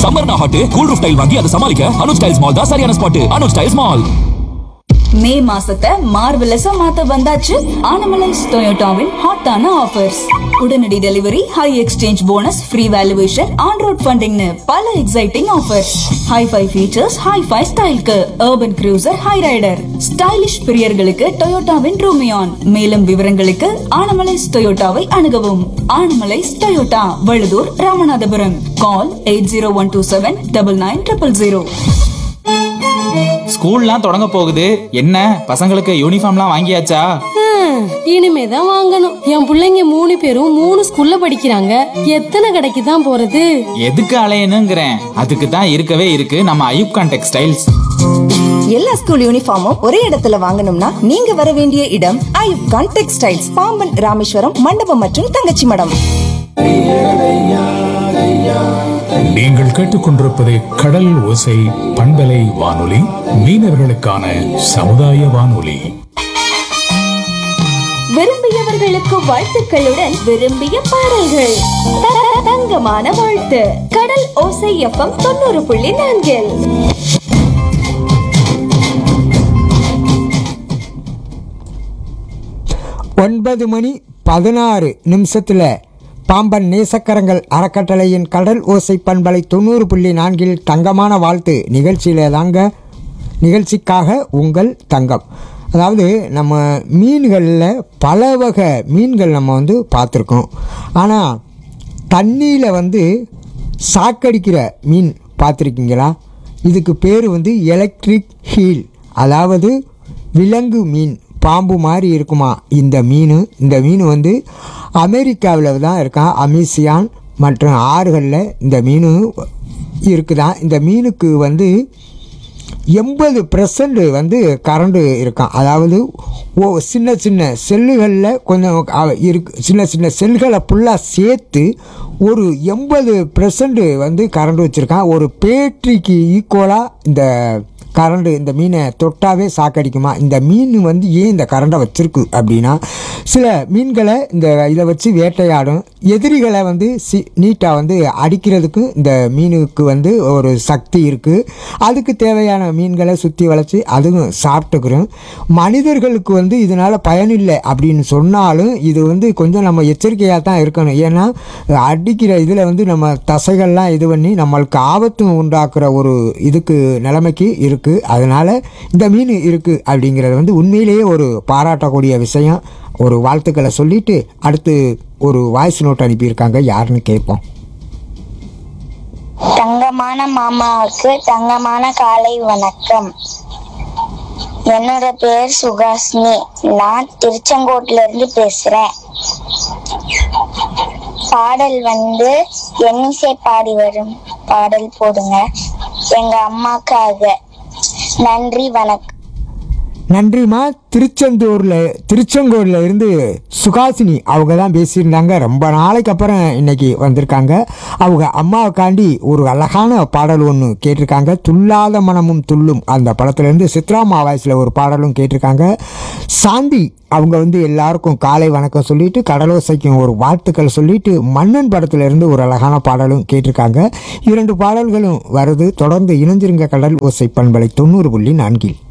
சம்மர்னா hot cool roof tile வாங்கி அதை சமாளிக்க அனுஜ் டைல்ஸ் மால் தான் சரியான spot Anuj tiles mall May மாசத்தை மார்வெலஸா மாத்த வந்தாச்சு ஆனமலைஸ் டொயோட்டாவின் ஹாட்டான ஆஃபர்ஸ் உடனடி delivery high exchange bonus free valuation on road ஃபண்டிங்னு பல exciting offers hifi features hifi ஸ்டைல்க்கு urban cruiser Hyryder stylish பிரியர்களுக்கு டொயோட்டாவின் ரூமியான் மேலும் விவரங்களுக்கு ஆனமலைஸ் டொயோட்டாவை அணுகவும் Anamallais Toyota Valuthur Ramanathapuram call eight zero one two seven double nine triple zero ஸ்கூல்லாம் தொடங்க போகுது என்ன பசங்களுக்கு யூனிஃபார்ம்லாம் வாங்கியாச்சா ஹம், இனிமேதான் வாங்கணும் என் புள்ளைங்க மூணு பேரும் மூணு ஸ்கூல்ல படிக்கிறாங்க எத்தனை கடைக்கு தான் போறது எதுக்கு அலையணுங்கிறேன் அதுக்கு தான் இருக்கவே இருக்கு நம்ம ஐயூப்கான் டெக்ஸ்டைல்ஸ் எல்லா ஸ்கூல் யூனிஃபார்மும் ஒரே இடத்துல வாங்கணும்னா நீங்க வர வேண்டிய இடம் ஐயூப் கான் டெக்ஸ்டைல்ஸ் பாம்பன் ராமேஸ்வரம் மண்டபம் மற்றும் தங்கச்சி மடம் நீங்கள் கேட்டுக்கொண்டிருப்பது கடல் ஓசை பண்பலை வானொலி மீனவர்களுக்கான சமுதாய வானொலி விரும்பியவர்களுக்கு வாழ்த்துக்களுடன் விரும்பிய பாடல்கள் த- தங்கமான வாழ்த்து கடல் ஓசை எஃப்எம் தொண்ணூறு புள்ளி நான்கில் ஒன்பது மணி பதினாறு நிமிஷத்தில் பாம்பன் நேசக்கரங்கள் அறக்கட்டளையின் கடல் ஓசை பண்பலை தொண்ணூறு புள்ளி நான்கில் தங்கமான வாழ்த்து நிகழ்ச்சியில் தாங்க நிகழ்ச்சிக்காக உங்கள் தங்கம் அதாவது நம்ம மீன்களில் பல வகை மீன்கள் நம்ம வந்து பார்த்துருக்கோம் ஆனால் தண்ணியில் வந்து சாக்கடிக்கிற மீன் பார்த்துருக்கீங்களா இதுக்கு பேர் வந்து எலக்ட்ரிக் ஹீல் அதாவது விலங்கு மீன் பாம்பு மாதிரி இருக்குமா இந்த மீன் இந்த மீன் வந்து அமெரிக்காவில் தான் இருக்கான் அமேசியான் மற்றும் ஆறுகளில் இந்த மீன் இருக்குதான் இந்த மீனுக்கு வந்து எண்பது பெர்சன்ட் வந்து கரண்டு இருக்கான் அதாவது ஓ சின்ன சின்ன செல்லுகளில் கொஞ்சம் அ- இருக்கு சின்ன சின்ன செல்களை ஃபுல்லாக சேர்த்து ஒரு எண்பது பெர்சன்ட் வந்து கரண்ட் வச்சுருக்கான் ஒரு பேட்டரிக்கு ஈக்குவலாக இந்த கரண்டு இந்த மீனை தொட்டாவே சாக்கடிக்குமா இந்த மீன் வந்து ஏன் இந்த கரண்டை வச்சிருக்கு அப்படின்னா சில மீன்களை இந்த இதை வச்சு வேட்டையாடும் எதிரிகளை வந்து சி நீட்டாக வந்து அடிக்கிறதுக்கு இந்த மீனுக்கு வந்து ஒரு சக்தி இருக்குது அதுக்கு தேவையான மீன்களை சுற்றி வளைச்சி அதுவும் சாப்பிட்டுக்கிறோம் மனிதர்களுக்கு வந்து இதனால் பயனில்லை அப்படின்னு சொன்னாலும் இது வந்து கொஞ்சம் நம்ம எச்சரிக்கையாக தான் இருக்கணும் ஏன்னா அடிக்கிற இதில் வந்து நம்ம தசைகள்லாம் இது பண்ணி நம்மளுக்கு ஆபத்தும் உண்டாக்குற ஒரு இதுக்கு நிலைமைக்கு இருக்குது அதனால் இந்த மீன் இருக்குது அப்படிங்கிறது வந்து உண்மையிலேயே ஒரு பாராட்டக்கூடிய விஷயம் ஒரு வாழ்த்துக்களை சொல்லிட்டு அடுத்து ஒரு வாய்ஸ் நோட் அனுப்பியிருக்காங்க யாருன்னு கேட்போம் தங்கமான மாமாவுக்கு தங்கமான காலை வணக்கம் என்னோட பேர் சுகாசினி நான் திருச்செங்கோட்டுல இருந்து பேசுறேன் பாடல் வந்து எண்ணிசை பாடி வரும் பாடல் போடுங்க எங்க அம்மாக்காக நன்றி வணக்கம் நன்றிம்மா திருச்செந்தூரில் திருச்செங்கோடில் இருந்து சுகாசினி அவங்க தான் பேசியிருந்தாங்க ரொம்ப நாளைக்கு அப்புறம் இன்னைக்கு வந்திருக்காங்க அவங்க அம்மாவுக்காண்டி ஒரு அழகான பாடல் ஒன்று கேட்டிருக்காங்க துல்லாத மனமும் துள்ளும் அந்த படத்துலேருந்து சித்ராமா வாய்ஸில் ஒரு பாடலும் கேட்டிருக்காங்க சாந்தி அவங்க வந்து எல்லாருக்கும் காலை வணக்கம் சொல்லிட்டு கடலோசைக்கும் ஒரு வாழ்த்துக்கள் சொல்லிட்டு மன்னன் படத்துல இருந்து ஒரு அழகான பாடலும் கேட்டிருக்காங்க இரண்டு பாடல்களும் வருது தொடர்ந்து இணைஞ்சிருங்க கடல் ஓசை பண்பலை தொண்ணூறு புள்ளி நான்கில்